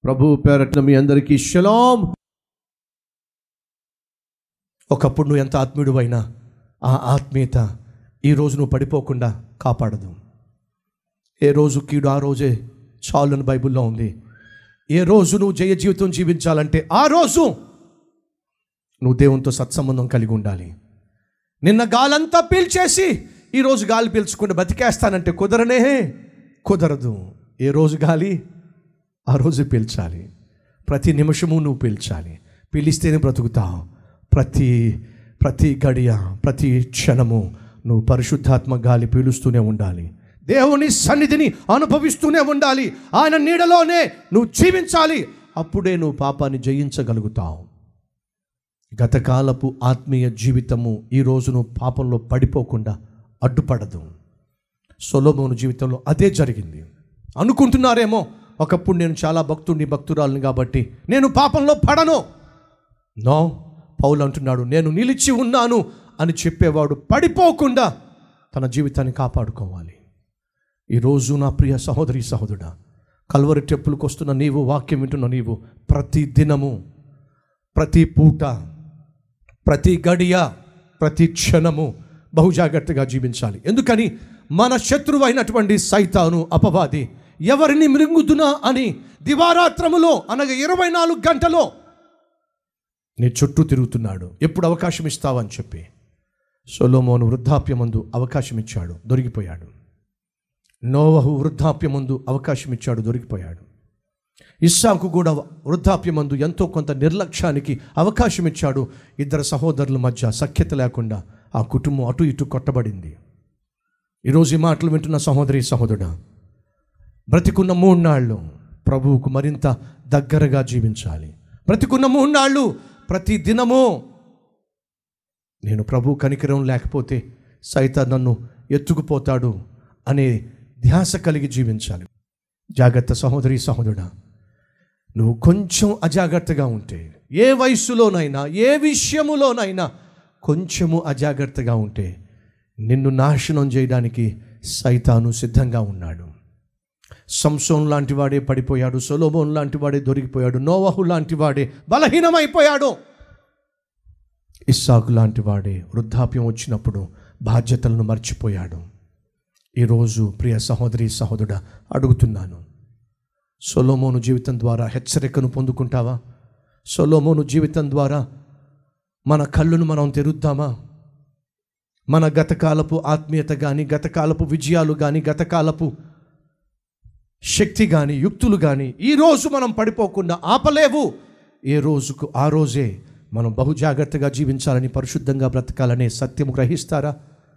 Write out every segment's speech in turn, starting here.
ప్రభు పేరట్న మీ అందరికీ షలాం ఒకప్పుడు నువ్వు ఎంత ఆత్మీయుడు అయినా ఆ ఆత్మీయత ఈ రోజు నువ్వు పడిపోకుండా కాపాడదు ఏ రోజు కీడు ఆ రోజే చాలు అని బైబిల్లో ఉంది ఏ రోజు నువ్వు జయ జీవితం జీవించాలంటే ఆ రోజు నువ్వు దేవునితో సత్సంబంధం కలిగి ఉండాలి నిన్న గాలంతా పీల్చేసి ఈరోజు గాలి పీల్చుకుంటే బతికేస్తానంటే కుదరనే కుదరదు ఏ రోజు గాలి ఆ రోజు పీల్చాలి ప్రతి నిమిషము నువ్వు పీల్చాలి పీలిస్తేనే బ్రతుకుతావు ప్రతి ప్రతి గడియ ప్రతి క్షణము నువ్వు పరిశుద్ధాత్మ గాలి పీలుస్తూనే ఉండాలి దేవుని సన్నిధిని అనుభవిస్తూనే ఉండాలి ఆయన నీడలోనే నువ్వు జీవించాలి అప్పుడే నువ్వు పాపాన్ని జయించగలుగుతావు గతకాలపు ఆత్మీయ జీవితము ఈ రోజు నువ్వు పాపంలో పడిపోకుండా అడ్డుపడదు సొలోమోను జీవితంలో అదే జరిగింది అనుకుంటున్నారేమో ఒకప్పుడు నేను చాలా భక్తుడిని భక్తురాలని కాబట్టి నేను పాపంలో పడను నో పౌలు అంటున్నాడు నేను నిలిచి ఉన్నాను అని చెప్పేవాడు పడిపోకుండా తన జీవితాన్ని కాపాడుకోవాలి ఈరోజు నా ప్రియ సహోదరి సహోదరుడా కల్వరి టెప్పులకు వస్తున్న నీవు వాక్యం వింటున్న నీవు ప్రతి దినము ప్రతి పూట ప్రతి గడియ ప్రతి క్షణము బహుజాగ్రత్తగా జీవించాలి ఎందుకని మన శత్రువు అయినటువంటి సైతాను అపవాది ఎవరిని మృంగుదునా అని దివారాత్రములో అనగా ఇరవై నాలుగు గంటలో నీ చుట్టూ తిరుగుతున్నాడు ఎప్పుడు అవకాశం ఇస్తావని చెప్పి సొలోమోను వృద్ధాప్యమందు అవకాశం ఇచ్చాడు దొరికిపోయాడు నోవహు వృద్ధాప్యమందు అవకాశం ఇచ్చాడు దొరికిపోయాడు ఇస్సాకు కూడా వృద్ధాప్యమందు ఎంతో కొంత నిర్లక్ష్యానికి అవకాశం ఇచ్చాడు ఇద్దరు సహోదరుల మధ్య సఖ్యత లేకుండా ఆ కుటుంబం అటు ఇటు కొట్టబడింది ఈరోజు ఈ మాటలు వింటున్న సహోదరి సహోదరుడా బ్రతికున్న మూడు నాళ్ళు ప్రభువుకు మరింత దగ్గరగా జీవించాలి బ్రతికున్న మూడు నాళ్ళు ప్రతి దినము నేను ప్రభు కనికరం లేకపోతే సైతం నన్ను ఎత్తుకుపోతాడు అనే ధ్యాస కలిగి జీవించాలి జాగ్రత్త సహోదరి సహోదరుడా నువ్వు కొంచెం అజాగ్రత్తగా ఉంటే ఏ వయస్సులోనైనా ఏ విషయములోనైనా కొంచెము అజాగ్రత్తగా ఉంటే నిన్ను నాశనం చేయడానికి సైతాను సిద్ధంగా ఉన్నాడు సంసోన్ లాంటి వాడే పడిపోయాడు సొలోమోన్ లాంటి వాడే దొరికిపోయాడు నోవహు లాంటి వాడే బలహీనమైపోయాడు ఇస్సాకు లాంటి వాడే వృద్ధాప్యం వచ్చినప్పుడు బాధ్యతలను మర్చిపోయాడు ఈరోజు ప్రియ సహోదరి సహోదరుడా అడుగుతున్నాను సొలోమోను జీవితం ద్వారా హెచ్చరికను పొందుకుంటావా సొలోమోను జీవితం ద్వారా మన కళ్ళును మనం తెరుద్దామా మన గతకాలపు ఆత్మీయత కానీ గతకాలపు విజయాలు కానీ గతకాలపు శక్తి కానీ యుక్తులు కానీ ఈరోజు మనం పడిపోకుండా ఆపలేవు ఏ రోజుకు ఆ రోజే మనం బహు జాగ్రత్తగా జీవించాలని పరిశుద్ధంగా బ్రతకాలనే సత్యము గ్రహిస్తారా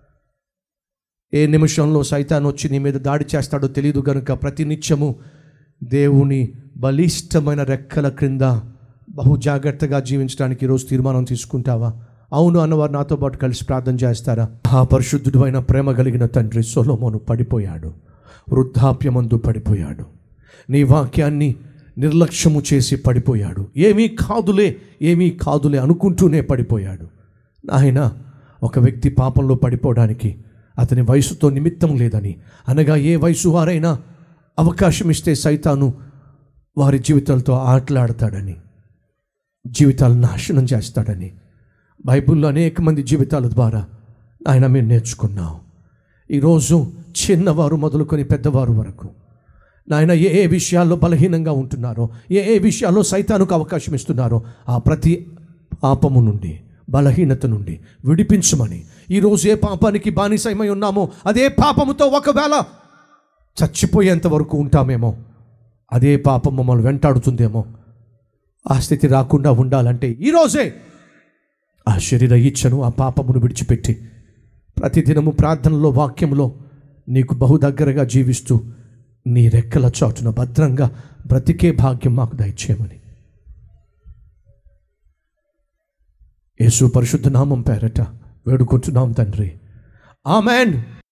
ఏ నిమిషంలో సైతాన్ వచ్చి నీ మీద దాడి చేస్తాడో తెలియదు గనుక ప్రతి నిత్యము దేవుని బలిష్టమైన రెక్కల క్రింద బహు జాగ్రత్తగా జీవించడానికి ఈరోజు తీర్మానం తీసుకుంటావా అవును అన్నవారు నాతో పాటు కలిసి ప్రార్థన చేస్తారా ఆ పరిశుద్ధుడు అయిన ప్రేమ కలిగిన తండ్రి సొలోమోను పడిపోయాడు వృద్ధాప్యమందు పడిపోయాడు నీ వాక్యాన్ని నిర్లక్ష్యము చేసి పడిపోయాడు ఏమీ కాదులే ఏమీ కాదులే అనుకుంటూనే పడిపోయాడు ఆయన ఒక వ్యక్తి పాపంలో పడిపోవడానికి అతని వయసుతో నిమిత్తం లేదని అనగా ఏ వయసు వారైనా అవకాశం ఇస్తే సైతాను వారి జీవితాలతో ఆటలాడతాడని జీవితాలను నాశనం చేస్తాడని బైబిల్లో అనేక మంది జీవితాల ద్వారా ఆయన మేము నేర్చుకున్నాం ఈరోజు చిన్నవారు మొదలుకొని పెద్దవారు వరకు నాయన ఏ ఏ విషయాల్లో బలహీనంగా ఉంటున్నారో ఏ ఏ విషయాల్లో సైతానికి అవకాశం ఇస్తున్నారో ఆ ప్రతి పాపము నుండి బలహీనత నుండి విడిపించమని ఈరోజు ఏ పాపానికి బానిసమై ఉన్నామో అదే పాపముతో ఒకవేళ చచ్చిపోయేంత వరకు ఉంటామేమో అదే పాపం మమ్మల్ని వెంటాడుతుందేమో ఆ స్థితి రాకుండా ఉండాలంటే ఈరోజే ఆ శరీర ఇచ్చను ఆ పాపమును విడిచిపెట్టి ప్రతిదినము ప్రార్థనలో వాక్యంలో నీకు బహు దగ్గరగా జీవిస్తూ నీ రెక్కల చాటున భద్రంగా బ్రతికే భాగ్యం మాకు దయచేయమని యేసు పరిశుద్ధ నామం పేరట వేడుకుంటున్నాం తండ్రి ఆమెన్